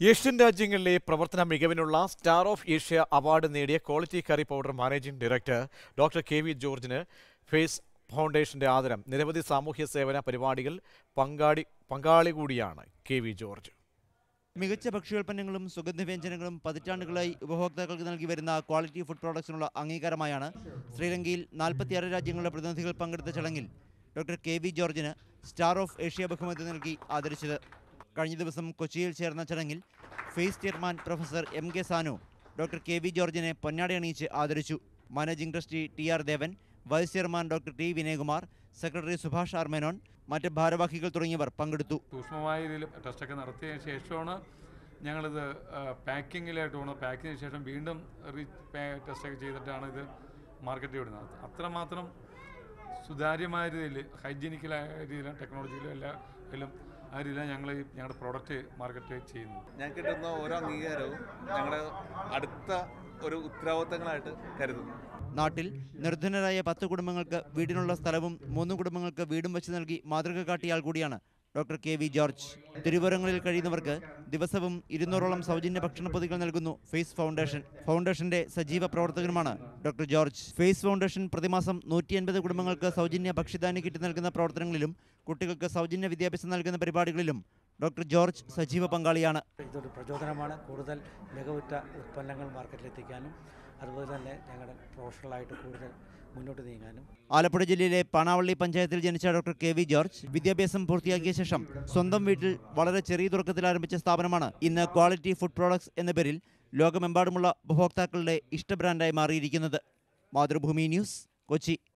Asian രാജ്യങ്ങളിലെ പ്രവർത്തന മികവിനുള്ള സ്റ്റാർ ഓഫ് ഏഷ്യ അവാർഡ് നേടിയ quality curry powder managing director doctor K V ജോർജിന് ഫേസ് ഫൗണ്ടേഷന്റെ ആദരം നിരവധി സാമൂഹ്യ സേവന പരിപാടികൾ പങ്കാളി പങ്കാളി കൂടിയാണ് കെ വി ജോർജ് മികച്ച ഭക്ഷ്യോൽപ്പന്നങ്ങളും സുഗന്ധവ്യഞ്ജനങ്ങളും പതിറ്റാണ്ടുകളായി ഉപഭോക്താക്കൾക്ക് നൽകി വരുന്ന ക്വാളിറ്റി ഫുഡ് പ്രോഡക്ട്സിനുള്ള അംഗീകാരമായാണ് ശ്രീലങ്കയിൽ നാൽപ്പത്തിയാറ് രാജ്യങ്ങളുടെ പ്രതിനിധികൾ പങ്കെടുത്ത ചടങ്ങിൽ ഡോക്ടർ കെ വി ജോർജിന് സ്റ്റാർ ഓഫ് ഏഷ്യ ബഹുമതി നൽകി ആദരിച്ചത് കഴിഞ്ഞ ദിവസം കൊച്ചിയിൽ ചേർന്ന ചടങ്ങിൽ face chairman professor M K Sanu doctor K V ജോർജിനെ പൊന്നാടി അണിയിച്ച് ആദരിച്ചു managing trustee T R Devan vice chairman doctor T Vinayakumar secretary Subhash R Menon മറ്റ് ഭാരവാഹികൾ തുടങ്ങിയവർ പങ്കെടുത്തു സൂക്ഷ്മമായ രീതിയിൽ ടെസ്റ്റൊക്കെ നടത്തിയതിന് ശേഷമാണ് ഞങ്ങളിത് പാക്കിങ്ങിലായിട്ട് പോകുന്നത് പാക്കിങ്ങിന് ശേഷം വീണ്ടും റീ ടെസ്റ്റൊക്കെ ചെയ്തിട്ടാണ് ഇത് മാർക്കറ്റിൽ വിടുന്നത് അത്രമാത്രം സുതാര്യമായ രീതിയിൽ ഹൈജീനിക്കലായ രീതിയിലും ടെക്നോളജിയിലും എല്ലാ ഇതിലും ആ രീതിയിലാണ് ഞങ്ങൾ ഈ ഞങ്ങളുടെ പ്രോഡക്റ്റ് മാർക്കറ്റ് ചെയ്യുന്നത് ഞങ്ങൾക്ക് കിട്ടുന്ന ഓരോ അംഗീകാരവും ഞങ്ങളുടെ അടുത്ത ഒരു ഉത്തരവാദിത്തങ്ങളായിട്ട് കരുതുന്നു നാട്ടിൽ നിർധനരായ പത്ത് കുടുംബങ്ങൾക്ക് വീടിനുള്ള സ്ഥലവും മൂന്ന് കുടുംബങ്ങൾക്ക് വീടും വെച്ച് നൽകി മാതൃക കാട്ടിയ ആൾ കൂടിയാണ് ഡോക്ടർ കെ വി ജോർജ് തിരുവരങ്ങളിൽ കഴിയുന്നവർക്ക് ദിവസവും ഇരുന്നൂറോളം സൗജന്യ ഭക്ഷണ പൊതികൾ നൽകുന്നു ഫേസ് ഫൗണ്ടേഷൻ ഫൗണ്ടേഷന്റെ സജീവ പ്രവർത്തകനുമാണ് ഡോക്ടർ ജോർജ് ഫേസ് ഫൗണ്ടേഷൻ പ്രതിമാസം നൂറ്റി അൻപത് കുടുംബങ്ങൾക്ക് സൗജന്യ ഭക്ഷ്യധാന്യ കിറ്റ് നൽകുന്ന പ്രവർത്തനങ്ങളിലും കുട്ടികൾക്ക് സൗജന്യ വിദ്യാഭ്യാസം നൽകുന്ന പരിപാടികളിലും ഡോക്ടർ ജോർജ് സജീവ പങ്കാളിയാണ് ഇതൊരു പ്രചോദനമാണ് കൂടുതൽ മികവുറ്റ ഉൽപ്പന്നങ്ങൾ മാർക്കറ്റിലെത്തിക്കാനും അതുപോലെ തന്നെ ഞങ്ങളുടെ പ്രൊഫഷണലായിട്ട് കൂടുതൽ മുന്നോട്ട് നീങ്ങാനും ആലപ്പുഴ ജില്ലയിലെ പാണാവള്ളി പഞ്ചായത്തിൽ ജനിച്ച ഡോക്ടർ കെ വി ജോർജ് വിദ്യാഭ്യാസം പൂർത്തിയാക്കിയ ശേഷം സ്വന്തം വീട്ടിൽ വളരെ ചെറിയ തുടക്കത്തിൽ ആരംഭിച്ച സ്ഥാപനമാണ് ഇന്ന് ക്വാളിറ്റി ഫുഡ് പ്രോഡക്ട്സ് എന്ന പേരിൽ ലോകമെമ്പാടുമുള്ള ഉപഭോക്താക്കളുടെ ഇഷ്ട ബ്രാൻഡായി മാറിയിരിക്കുന്നത് മാതൃഭൂമി ന്യൂസ് കൊച്ചി